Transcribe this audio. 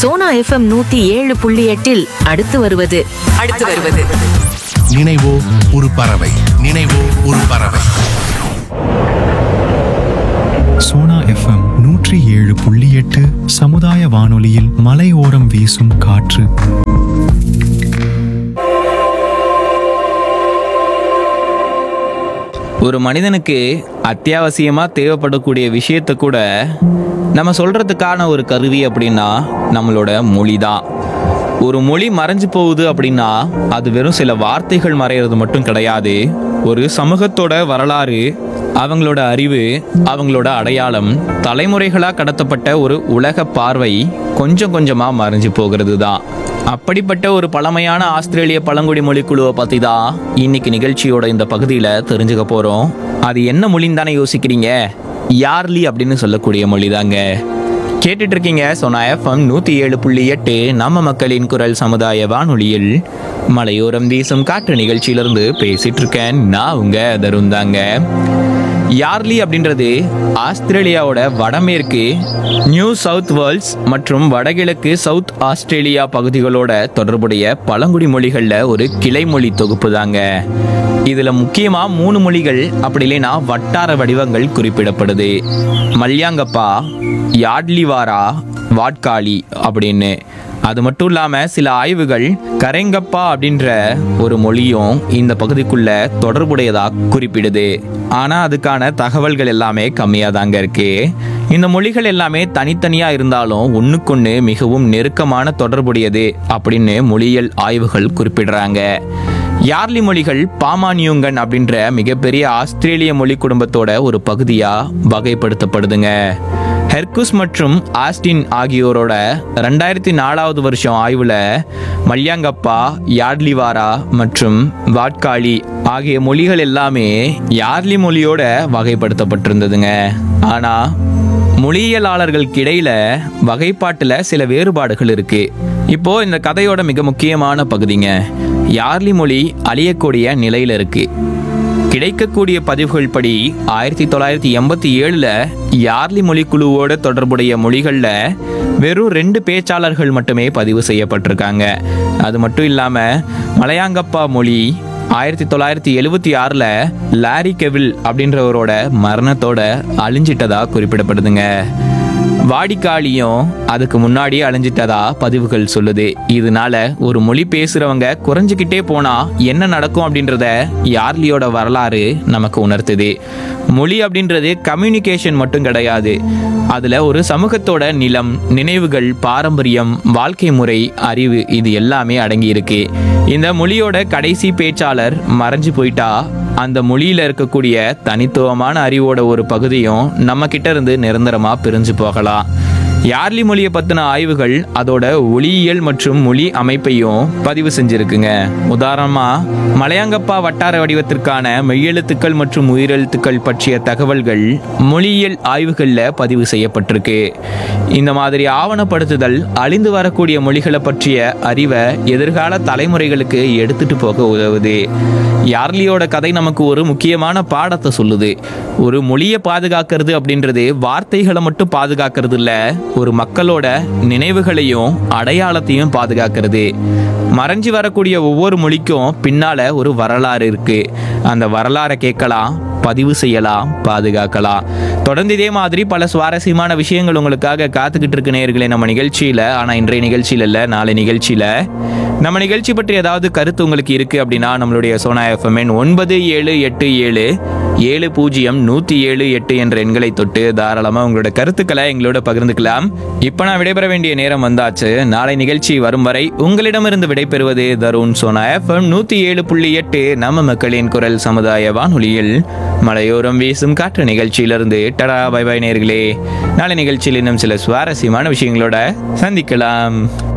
Sona FM நூத்தி ஏழு புள்ளி எட்டில் அடுத்து வருவது அடுத்து வருவது நினைவோ ஒரு பறவை நினைவோ ஒரு பறவை சோனா எஃப்எம் நூற்றி ஏழு புள்ளி எட்டு சமுதாய வானொலியில் மலையோரம் வீசும் காற்று ஒரு மனிதனுக்கு அத்தியாவசியமா தேவைப்படக்கூடிய விஷயத்தை கூட நம்ம சொல்றதுக்கான ஒரு கருவி அப்படின்னா நம்மளோட மொழி தான் ஒரு மொழி மறைஞ்சு போகுது அப்படின்னா அது வெறும் சில வார்த்தைகள் மறையிறது மட்டும் கிடையாது ஒரு சமூகத்தோட வரலாறு அவங்களோட அறிவு அவங்களோட அடையாளம் தலைமுறைகளாக கடத்தப்பட்ட ஒரு உலக பார்வை கொஞ்சம் கொஞ்சமாக மறைஞ்சு போகிறது தான் அப்படிப்பட்ட ஒரு பழமையான ஆஸ்திரேலிய பழங்குடி மொழி குழுவை பற்றி தான் இன்னைக்கு நிகழ்ச்சியோட இந்த பகுதியில் தெரிஞ்சுக்க போகிறோம் அது என்ன மொழின்னு தானே யோசிக்கிறீங்க யார்லி அப்படின்னு சொல்லக்கூடிய மொழி தாங்க கேட்டுட்டு இருக்கீங்க சோனா எஃப்எம் நூற்றி ஏழு புள்ளி எட்டு நம்ம மக்களின் குரல் சமுதாய வானொலியில் மலையோரம் வீசும் காற்று நிகழ்ச்சியிலிருந்து பேசிட்டு இருக்கேன் நான் உங்க தருண் தாங்க யார்லி அப்படின்றது ஆஸ்திரேலியாவோட வடமேற்கு நியூ சவுத் வேர்ல்ஸ் மற்றும் வடகிழக்கு சவுத் ஆஸ்திரேலியா பகுதிகளோட தொடர்புடைய பழங்குடி மொழிகளில் ஒரு கிளைமொழி தொகுப்பு தாங்க இதில் முக்கியமாக மூணு மொழிகள் அப்படி இல்லைன்னா வட்டார வடிவங்கள் குறிப்பிடப்படுது மல்யாங்கப்பா யாட்லிவாரா வாட்காளி அப்படின்னு அது மட்டும் இல்லாமல் சில ஆய்வுகள் கரெங்கப்பா அப்படின்ற ஒரு மொழியும் இந்த பகுதிக்குள்ள தொடர்புடையதாக குறிப்பிடுது ஆனால் அதுக்கான தகவல்கள் எல்லாமே கம்மியாக தாங்க இருக்கு இந்த மொழிகள் எல்லாமே தனித்தனியாக இருந்தாலும் ஒன்றுக்கொன்று மிகவும் நெருக்கமான தொடர்புடையது அப்படின்னு மொழியியல் ஆய்வுகள் குறிப்பிடுறாங்க யார்லி மொழிகள் பாமானியுங்கன் அப்படின்ற மிகப்பெரிய ஆஸ்திரேலிய மொழி குடும்பத்தோட ஒரு பகுதியாக வகைப்படுத்தப்படுதுங்க ஹெர்குஸ் மற்றும் ஆஸ்டின் ஆகியோரோட ரெண்டாயிரத்தி நாலாவது வருஷம் ஆய்வில் மல்யாங்கப்பா யார்லிவாரா மற்றும் வாட்காளி ஆகிய மொழிகள் எல்லாமே யார்லி மொழியோட வகைப்படுத்தப்பட்டிருந்ததுங்க ஆனால் மொழியியலாளர்களுக்கு இடையில வகைப்பாட்டுல சில வேறுபாடுகள் இருக்கு இப்போ இந்த கதையோட மிக முக்கியமான பகுதிங்க யார்லி மொழி அழியக்கூடிய நிலையில இருக்கு கிடைக்கக்கூடிய பதிவுகள் படி ஆயிரத்தி தொள்ளாயிரத்தி எண்பத்தி ஏழுல யார்லி மொழி குழுவோட தொடர்புடைய மொழிகள்ல வெறும் ரெண்டு பேச்சாளர்கள் மட்டுமே பதிவு செய்யப்பட்டிருக்காங்க அது மட்டும் இல்லாம மலையாங்கப்பா மொழி ஆயிரத்தி தொள்ளாயிரத்தி எழுவத்தி ஆறில் லாரி கெவில் அப்படின்றவரோட மரணத்தோட அழிஞ்சிட்டதா குறிப்பிடப்படுதுங்க வாடிக்காளியும் அதுக்கு முன்னாடியே அழிஞ்சிட்டதா பதிவுகள் சொல்லுது இதனால ஒரு மொழி பேசுறவங்க குறைஞ்சிக்கிட்டே போனா என்ன நடக்கும் அப்படின்றத யார்லியோட வரலாறு நமக்கு உணர்த்துது மொழி அப்படின்றது கம்யூனிகேஷன் மட்டும் கிடையாது அதுல ஒரு சமூகத்தோட நிலம் நினைவுகள் பாரம்பரியம் வாழ்க்கை முறை அறிவு இது எல்லாமே அடங்கி இருக்கு இந்த மொழியோட கடைசி பேச்சாளர் மறைஞ்சு போயிட்டா அந்த மொழியில இருக்கக்கூடிய தனித்துவமான அறிவோட ஒரு பகுதியும் நம்ம கிட்ட இருந்து நிரந்தரமா பிரிஞ்சு போகலாம் யார்லி மொழியை பத்தின ஆய்வுகள் அதோட ஒளியியல் மற்றும் மொழி அமைப்பையும் பதிவு செஞ்சிருக்குங்க உதாரணமா மலையாங்கப்பா வட்டார வடிவத்திற்கான மெய்யெழுத்துக்கள் மற்றும் உயிரெழுத்துக்கள் பற்றிய தகவல்கள் மொழியியல் ஆய்வுகளில் பதிவு செய்யப்பட்டிருக்கு இந்த மாதிரி ஆவணப்படுத்துதல் அழிந்து வரக்கூடிய மொழிகளை பற்றிய அறிவை எதிர்கால தலைமுறைகளுக்கு எடுத்துட்டு போக உதவுது யார்லியோட கதை நமக்கு ஒரு முக்கியமான பாடத்தை சொல்லுது ஒரு மொழியை பாதுகாக்கிறது அப்படின்றது வார்த்தைகளை மட்டும் பாதுகாக்கிறது இல்ல ஒரு மக்களோட நினைவுகளையும் அடையாளத்தையும் பாதுகாக்கிறது மறைஞ்சு வரக்கூடிய ஒவ்வொரு மொழிக்கும் பின்னால ஒரு வரலாறு இருக்கு அந்த வரலாறை கேட்கலாம் பதிவு செய்யலாம் பாதுகாக்கலாம் தொடர்ந்து இதே மாதிரி பல சுவாரஸ்யமான விஷயங்கள் உங்களுக்காக காத்துக்கிட்டு இருக்கு நேயர்களே நம்ம நிகழ்ச்சியில ஆனா இன்றைய நிகழ்ச்சியில இல்ல நாளை நிகழ்ச்சியில நம்ம நிகழ்ச்சி பற்றி ஏதாவது கருத்து உங்களுக்கு இருக்கு அப்படின்னா நம்மளுடைய சோனா எஃப்எம்என் ஒன்பது ஏழு எட்டு ஏழு ஏழு பூஜ்ஜியம் நூற்றி ஏழு எட்டு என்ற எண்களை தொட்டு தாராளமாக உங்களோட கருத்துக்களை எங்களோட பகிர்ந்துக்கலாம் இப்போ நான் விடைபெற வேண்டிய நேரம் வந்தாச்சு நாளை நிகழ்ச்சி வரும் வரை உங்களிடமிருந்து விடைபெறுவது தருண் சோனா எஃப்எம் நூற்றி ஏழு புள்ளி எட்டு நம்ம மக்களின் குரல் சமுதாய வானொலியில் மலையோரம் வீசும் காற்று நிகழ்ச்சியிலிருந்து டடா பை பை நேர்களே நாளை நிகழ்ச்சியில் இன்னும் சில சுவாரஸ்யமான விஷயங்களோட சந்திக்கலாம்